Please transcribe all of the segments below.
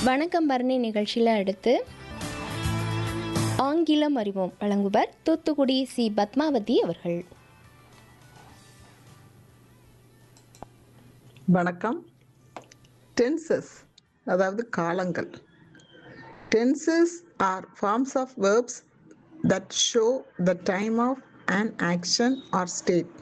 வணக்கம் பரணி நிகழ்ச்சியில் அடுத்து ஆங்கிலம் அறிவோம் வழங்குவர் தூத்துக்குடி சி பத்மாவதி அவர்கள் வணக்கம் டென்சஸ் அதாவது காலங்கள் tenses are forms of verbs that show the time of an action or state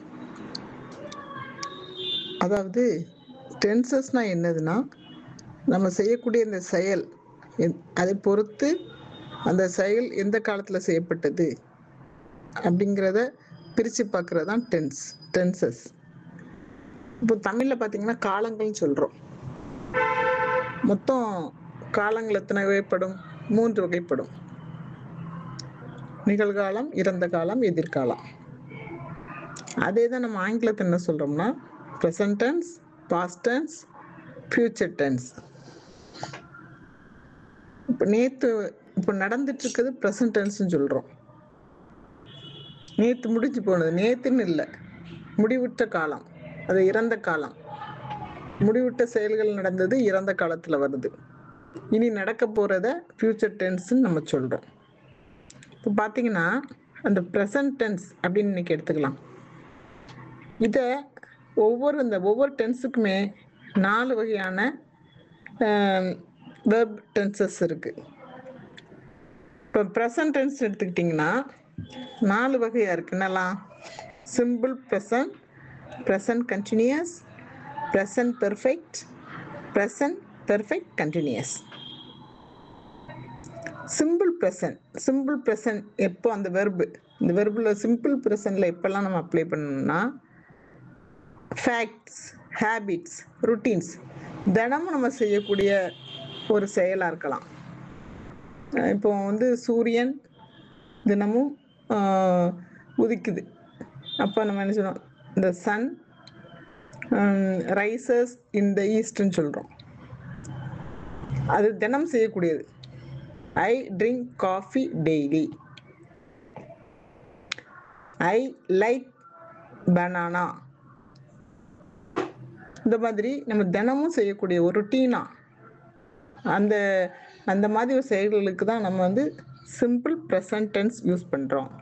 அதாவது டென்சஸ்னால் என்னதுன்னா நம்ம செய்யக்கூடிய இந்த செயல் எந்- அதை பொறுத்து அந்த செயல் எந்த காலத்தில் செய்யப்பட்டது அப்படிங்கிறத பிரித்து பார்க்குறது தான் டென்ஸ் டென்சஸ் இப்போ தமிழில் பார்த்தீங்கன்னா காலங்கள்னு சொல்கிறோம் மொத்தம் காலங்கள் எத்தனை வகைப்படும் மூன்று வகைப்படும் நிகழ்காலம் இறந்த காலம் எதிர்காலம் அதே தான் நம்ம ஆங்கிலத்தில் என்ன சொல்கிறோம்னா present tense past tense future tense இப்போ நேற்று இப்போ நடந்துட்டு இருக்குது ப்ரெசன்ட் டென்ஸ்னு சொல்கிறோம் நேற்று முடிஞ்சு போனது நேற்றுன்னு இல்லை முடிவுற்ற காலம் அது இறந்த காலம் முடிவுற்ற செயல்கள் நடந்தது இறந்த காலத்தில் வருது இனி நடக்க போகிறத ஃப்யூச்சர் டென்ஸ்ன்னு நம்ம சொல்கிறோம் இப்போ பார்த்தீங்கன்னா அந்த ப்ரெசன்ட் டென்ஸ் அப்படின்னு இன்னைக்கு எடுத்துக்கலாம் இதை ஒவ்வொரு இந்த ஒவ்வொரு டென்ஸுக்குமே நாலு வகையான வெர்ப் டென்சஸ் இருக்குது இப்போ ப்ரெசன்ட் டென்ஸ் எடுத்துக்கிட்டிங்கன்னா நாலு வகையாக இருக்கு என்னலாம் simple present present continuous present perfect present perfect continuous simple present simple present எப்போ அந்த வெர்பு இந்த வெர்பில் சிம்பிள் ப்ரெசன்ட்டில் எப்போல்லாம் நம்ம அப்ளை பண்ணணும்னா ஃபேக்ட்ஸ் ஹேபிட்ஸ் ருட்டீன்ஸ் தினமும் நம்ம செய்யக்கூடிய ஒரு செயலாக இருக்கலாம் அஹ் இப்போ வந்து சூரியன் தினமும் ஆஹ், உதிக்குது அப்போ நம்ம என்ன சொல்றோம் இந்த சன் ரைசஸ் இன் த ஈஸ்ட்னு சொல்கிறோம் அது தினம் செய்யக்கூடியது I drink coffee daily I like banana இந்த மாதிரி நம்ம தினமும் செய்யக்கூடிய ஒரு ரொட்டீனா அந்த அந்த மாதிரி ஒரு செயல்களுக்கு தான் நம்ம வந்து சிம்பிள் ப்ரெசன்ட் டென்ஸ் யூஸ் பண்ணுறோம்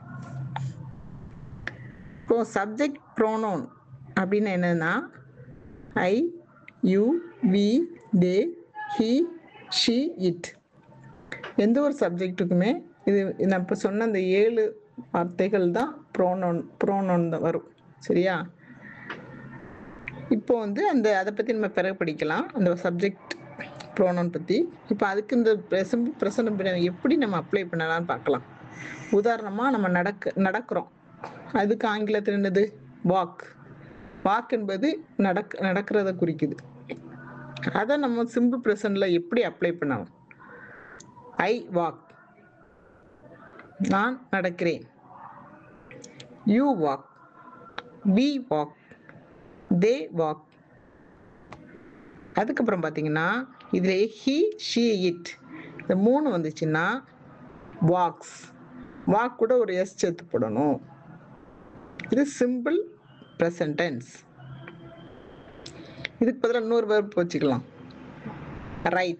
இப்போ சப்ஜெக்ட் ப்ரோனோன் அப்படின்னு என்னன்னா I you we they he she it எந்த ஒரு சப்ஜெக்ட்டுக்குமே இது நான் இப்போ சொன்ன அந்த ஏழு வார்த்தைகள் தான் ப்ரோனோன் ப்ரோனோன் தான் வரும் சரியா இப்போ வந்து அந்த அதை பற்றி நம்ம பிறகு படிக்கலாம் அந்த சப்ஜெக்ட் ப்ரோனோன் பற்றி இப்போ அதுக்கு இந்த சிம்பிள் ப்ரெசன்ட் எப்படி நம்ம அப்ளை பண்ணலாம்னு பார்க்கலாம் உதாரணமாக நம்ம நடக்க நடக்கிறோம் அதுக்கு ஆங்கிலத்தில் என்னது வாக் வாக் என்பது நடக்க நடக்கிறத குறிக்குது அதை நம்ம சிம்பிள் ப்ரெசன்ட்டில் எப்படி அப்ளை பண்ணலாம் ஐ வாக் நான் நடக்கிறேன் you walk we walk they walk அதுக்கப்புறம் பார்த்தீங்கன்னா இதில் ஹி ஷீ இட் இந்த மூணு வந்துச்சுன்னா வாக்ஸ் வாக் கூட ஒரு எஸ் சேர்த்து போடணும் இது சிம்பிள் ப்ரெசன்ட் டென்ஸ் இதுக்கு பதிலாக இன்னொரு verb வச்சுக்கலாம் ரைட்